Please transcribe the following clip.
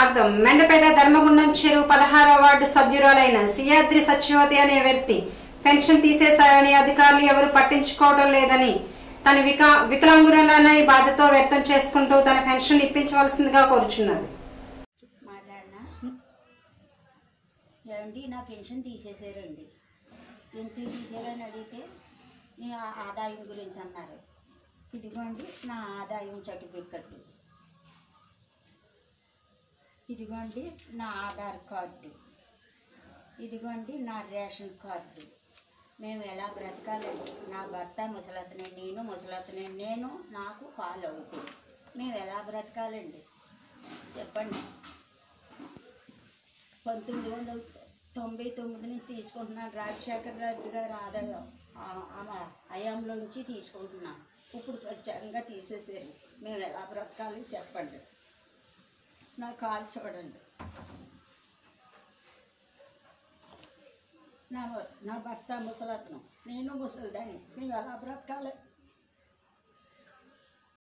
స్వాగతం మెండపేట ధర్మగుండం చెరువు పదహారవ వార్డు సభ్యురాలైన సియాద్రి సత్యవతి అనే వ్యక్తి పెన్షన్ తీసేశారని అధికారులు ఎవరు పట్టించుకోవడం లేదని తన విక వికలాంగురాలన్న బాధతో వ్యక్తం చేసుకుంటూ తన పెన్షన్ ఇప్పించవలసిందిగా కోరుచున్నది మాట్లాడినా ఏమండి నా పెన్షన్ తీసేసారండి ఎందుకు తీసేయాలని అడిగితే మీ ఆ- ఆదాయం గురించి అన్నారు ఇదిగోండి నా ఆదాయం సర్టిఫికెట్ ఇదిగోండి నా ఆధార్ కార్డు ఇదిగోండి నా రేషన్ కార్డు మేము ఎలా బ్రతకాలండి నా భర్త ముసలతనే నేను ముసలతనే నేను నాకు కాలు అవుకు మేము ఎలా బ్రతకాలండి చెప్పండి పంతొమ్మిది వందల తొంభై తొమ్మిది నుంచి తీసుకుంటున్నాను రాజశేఖర్ రెడ్డి గారి ఆదాయం ఆ- ఆమె హయాంలోంచి తీసుకుంటున్నాం ఇప్పుడు ప్రత్యేకంగా తీసేసారు మేము ఎలా బ్రతకాలి చెప్పండి నా కాలు చూడండి నా వ- నా భర్త ముసలతను నేను ముసలిదాన్ని మేము ఎలా బ్రతకాలి